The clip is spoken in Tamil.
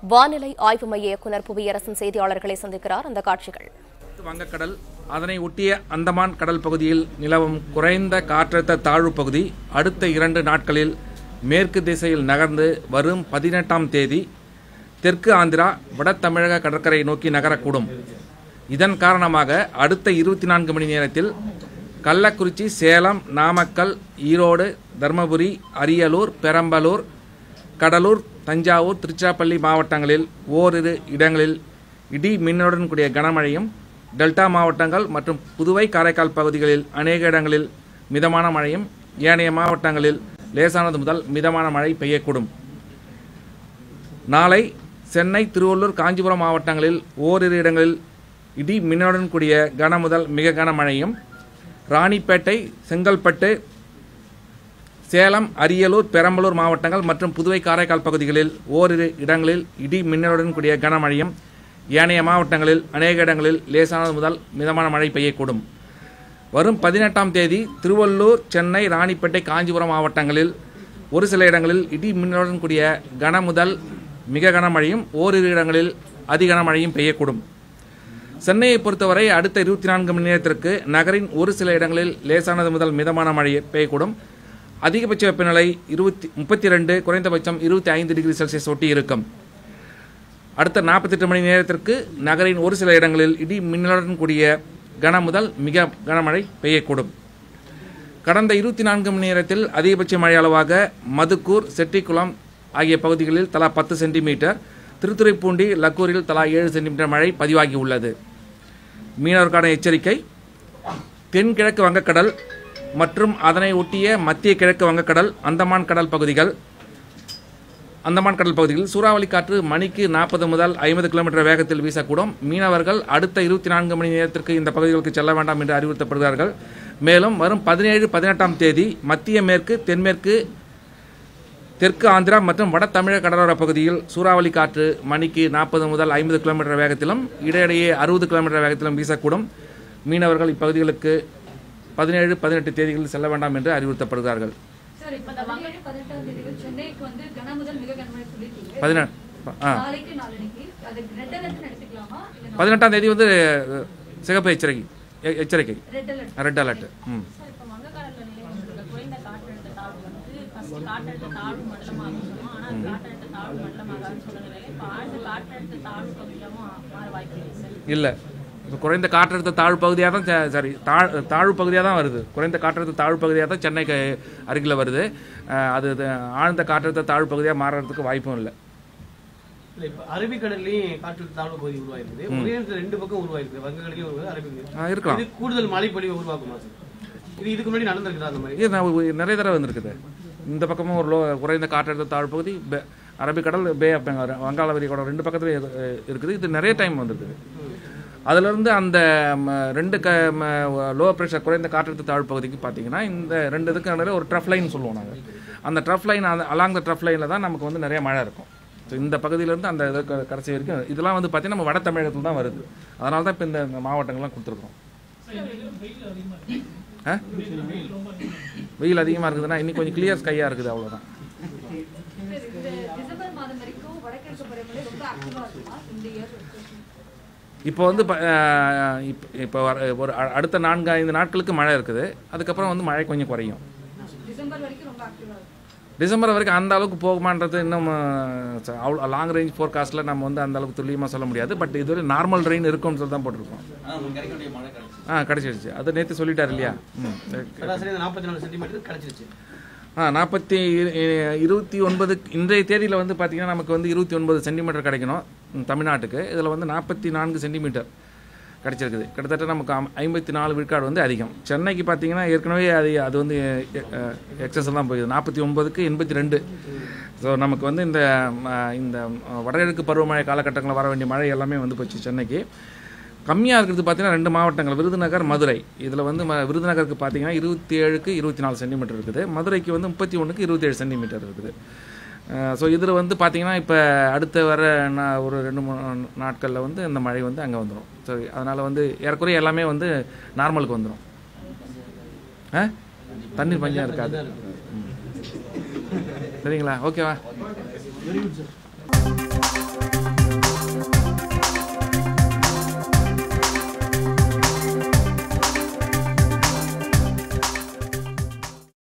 வானிலை ஆய்வு மைய இயக்குநர் புவியரசன் செய்தியாளர்களை சந்திக்கிறார் அந்த காட்சிகள் வங்கக்கடல் அதனை ஒட்டிய அந்தமான் கடல் பகுதியில் நிலவும் குறைந்த காற்றழுத்த தாழ்வு பகுதி அடுத்த இரண்டு நாட்களில் மேற்கு திசையில் நகர்ந்து வரும் பதினெட்டாம் தேதி தெற்கு ஆந்திரா வட தமிழக கடற்கரை நோக்கி நகரக்கூடும் இதன் காரணமாக அடுத்த இருபத்தி நான்கு மணி நேரத்தில் கள்ளக்குறிச்சி சேலம் நாமக்கல் ஈரோடு தருமபுரி அரியலூர் பெரம்பலூர் கடலூர் தஞ்சாவூர் திருச்சிராப்பள்ளி மாவட்டங்களில் ஓரிரு இடங்களில் இடி மின்னலுடன் கூடிய கனமழையும் டெல்டா மாவட்டங்கள் மற்றும் புதுவை காரைக்கால் பகுதிகளில் அநேக இடங்களில் மிதமான மழையும் ஏனைய மாவட்டங்களில் லேசானது முதல் மிதமான மழை பெய்யக்கூடும் நாளை சென்னை திருவள்ளூர் காஞ்சிபுரம் மாவட்டங்களில் ஓரிரு இடங்களில் இடி மின்னலுடன் கூடிய கன முதல் மிக கனமழையும் ராணிப்பேட்டை செங்கல்பட்டு சேலம் அரியலூர் பெரம்பலூர் மாவட்டங்கள் மற்றும் புதுவை காரைக்கால் பகுதிகளில் ஓரிரு இடங்களில் இடி மின்னலுடன் கூடிய கனமழையும் ஏனைய மாவட்டங்களில் அநேக இடங்களில் லேசானது முதல் மிதமான மழை பெய்யக்கூடும் வரும் பதினெட்டாம் தேதி திருவள்ளூர் சென்னை ராணிப்பேட்டை காஞ்சிபுரம் மாவட்டங்களில் ஒரு சில இடங்களில் இடி மின்னலுடன் கூடிய கன முதல் மிக கனமழையும் ஓரிரு இடங்களில் அதிகனமழையும் பெய்யக்கூடும் சென்னையை பொறுத்தவரை அடுத்த இருபத்தி நான்கு மணி நேரத்திற்கு நகரின் ஒரு சில இடங்களில் லேசானது முதல் மிதமான மழை பெய்யக்கூடும் அதிகபட்ச வெப்பநிலை இருபத்தி முப்பத்தி ரெண்டு குறைந்தபட்சம் இருபத்தி ஐந்து டிகிரி செல்சியஸ் ஒட்டி இருக்கும் அடுத்த நாற்பத்தெட்டு மணி நேரத்திற்கு நகரின் ஒரு சில இடங்களில் இடி மின்னலுடன் கூடிய கன முதல் மிக கனமழை பெய்யக்கூடும் கடந்த இருபத்தி நான்கு மணி நேரத்தில் அதிகபட்ச மழை அளவாக மதுக்கூர் செட்டிக்குளம் ஆகிய பகுதிகளில் தலா பத்து சென்டிமீட்டர் திருத்துறைப்பூண்டி லக்கூரில் தலா ஏழு சென்டிமீட்டர் மழை பதிவாகி உள்ளது மீனவருக்கான எச்சரிக்கை தென்கிழக்கு வங்கக்கடல் மற்றும் அதனை ஒட்டிய மத்திய கிழக்கு வங்கக்கடல் அந்தமான் கடல் பகுதிகள் அந்தமான் கடல் பகுதிகளில் சூறாவளி காற்று மணிக்கு நாற்பது முதல் ஐம்பது கிலோமீட்டர் வேகத்தில் வீசக்கூடும் மீனவர்கள் அடுத்த இருபத்தி நான்கு மணி நேரத்திற்கு இந்த பகுதிகளுக்கு செல்ல வேண்டாம் என்று அறிவுறுத்தப்படுகிறார்கள் மேலும் வரும் பதினேழு பதினெட்டாம் தேதி மத்திய மேற்கு தென்மேற்கு தெற்கு ஆந்திரா மற்றும் வட தமிழக கடலோர பகுதியில் சூறாவளி காற்று மணிக்கு நாற்பது முதல் ஐம்பது கிலோமீட்டர் வேகத்திலும் இடையிடையே அறுபது கிலோமீட்டர் வேகத்திலும் வீசக்கூடும் மீனவர்கள் இப்பகுதிகளுக்கு பதினேழு பதினெட்டு தேதிகளில் செல்ல வேண்டாம் என்று அறிவுறுத்தப்படுகிறார்கள் சார் இப்ப இந்த பதினேழு பதினெட்டாம் தேதிகள் சென்னைக்கு வந்து கன முதல் மிக கனமழை சொல்லிருக்கீங்க பதினெட்டு ஆ நாளைக்கு நாளைக்கு அது ரெட் அலர்ட் எடுத்துக்கலாமா இல்ல பதினெட்டாம் தேதி வந்து அஹ், சிகப்பு எச்சரிக்கை எ- எச்சரிக்கை ரெட் அலர்ட் ரெட் அலர்ட் ம் சார் இப்போ வங்கக்கடல்ல நிலவிட்டு குறைந்த காற்றழுத்த தாழ்வு வந்து ஃபர்ஸ்ட் காற்றழுத்த தாழ்வு மண்டலமாக சொன்னோம் ஆனால் அது காற்றழுத்த தாழ்வு மண்டலமாகாதுன்னு சொன்ன நிலையில இப்போ ஆழ்ந்த காற்றழுத்த தாழ்வு பகுதியாகவும் மாற வாய்ப்பு இல்லை சார் இல்லை இப்போ குறைந்த காற்றழுத்த தாழ்வு பகுதியாக தான் ச- சாரி தாழ் தாழ்வு பகுதியாக தான் வருது குறைந்த காற்றழுத்த தாழ்வு பகுதியாக தான் சென்னைக்கு அருகில் வருது அஹ், அது இது ஆழ்ந்த காற்றழுத்த தாழ்வு பகுதியாக மாறுறதுக்கு வாய்ப்பும் இல்லை இல்ல இப்ப அரபிக்கடல்லையும் காற்றழுத்த தாழ்வு பகுதி உருவாயிருக்குது ஒரே இடத்துல ரெண்டு பக்கம் உருவாயிருக்கு வங்கக்கடலையும் உருவாது அரபிக்கடல் ஆ, இருக்கலாம் இது கூடுதல் மழைப்பொழிவை உருவாக்குமா சார் இது இதுக்கு முன்னாடி நடந்திருக்குதா அந்த மாதிரி இது நான் ஒரு- நிறைய தடவை வந்திருக்குது இந்த பக்கமும் ஒரு லோ குறைந்த காற்றழுத்த தாழ்வு பகுதி பே- அரபிக்கடல் பே ஆஃப் பெங்கால் வங்காள விரிகுடா ரெண்டு பக்கத்துலையும் இரு- இருக்குது இது நிறைய டைம் வந்திருக்குது அதிலிருந்து அந்த ம, ரெண்டு க லோ ப்ரெஷர் குறைந்த காற்றழுத்த தாழ்வு பகுதிக்கு பார்த்தீங்கன்னா இந்த ரெண்டு இதுக்கு நடுவுல ஒரு ட்ரஃப் லைன் சொல்லுவோம் நாங்கள் அந்த ட்ரஃப் லைன் அலாங் த ட்ரஃப் லைனில் தான் நமக்கு வந்து நிறைய மழை இருக்கும் ஸோ இந்த பகுதியிலேருந்து அந்த இது க- கடைசி வரைக்கும் இதெல்லாம் வந்து பார்த்தீங்கன்னா நம்ம வட தமிழகத்தில் தான் வருது அதனால தான் இப்போ இந்த இந்த மாவட்டங்கள்லாம் கொடுத்துருக்கோம் ஆ வெயில் அதிகமாக இருக்குதுன்னா இன்னும் கொஞ்சம் கிளியர் ஸ்கையாக இருக்குது அவ்வளோதான் சார் இந்த டிசம்பர் மாதம் வரைக்கும் வடகிழக்கு பருவமழை ரொம்ப ஆக்டிவா இருக்குமா இந்த இயர் இப்போ வந்து ப- அஹ் இப்போ இப்போ வர ஒரு அ- அடுத்த நான்கு ஐந்து நாட்களுக்கு மழை இருக்குது அதுக்கப்புறம் வந்து மழை கொஞ்சம் குறையும் டிசம்பர் வரைக்கும் ரொம்ப ஆக்டிவா இருக்கும் டிசம்பர் வரைக்கும் அந்த அளவுக்கு போகுமான்றது இன்னும் அஹ், ச- அவ்வளோ லாங் ரேஞ்ச் ஃபோர்காஸ்ட்டில் நம்ம வந்து அந்த அளவுக்கு துல்லியமாக சொல்ல முடியாது பட் இதுவரை நார்மல் ரெயின் இருக்கும்னு சொல்லி தான் போட்டிருக்கோம் ஆ கிடச்சிருச்சு அது நேற்று சொல்லிட்டார் இல்லையா ம் சராசரி நாற்பத்தி நாலு சென்டிமீட்டர் கிடைச்சிருச்சு ஆ நாற்பத்தி இருபத்தி ஒன்பது இன்றைய தேதியில் வந்து பார்த்தீங்கன்னா நமக்கு வந்து இருபத்தி ஒன்பது சென்டிமீட்டர் கிடைக்கணும் ம், தமிழ்நாட்டுக்கு இதில் வந்து நாற்பத்தி நான்கு சென்டிமீட்டர் கிடைச்சிருக்குது கிட்டத்தட்ட நமக்கு ஐம்- ஐம்பத்தி நாலு விழுக்காடு வந்து அதிகம் சென்னைக்கு பார்த்தீங்கன்னா ஏற்கனவே அது அது வந்து எக்ஸஸ் தான் போகுது நாற்பத்தி ஒன்பதுக்கு எண்பத்தி ரெண்டு ஸோ நமக்கு வந்து இந்த ம, இந்த வடகிழக்கு பருவமழை காலகட்டங்களில் வர வேண்டிய மழை எல்லாமே வந்து போச்சு சென்னைக்கு கம்மியாக இருக்கிறது பார்த்தீங்கன்னா ரெண்டு மாவட்டங்கள் விருதுநகர் மதுரை இதில் வந்து ம- விருதுநகருக்கு பார்த்தீங்கன்னா இருபத்தி ஏழுக்கு இருபத்தி நாலு சென்டிமீட்டர் இருக்குது மதுரைக்கு வந்து முப்பத்தி ஒன்றுக்கு இருபத்தேழு சென்டிமீட்டர் இருக்குது ஸோ இதில் வந்து பார்த்தீங்கன்னா இப்போ அடுத்த வர நா- ஒரு ரெண்டு மூணு நாட்களில் வந்து இந்த மழை வந்து அங்கே வந்துடும் ஸோ அதனால் வந்து ஏறக்குறைய எல்லாமே வந்து நார்மலுக்கு வந்துடும் ஆ தண்ணீர் பஞ்சம் இருக்காது ம். சரிங்களா ஓகேவா வெரி குட் சார்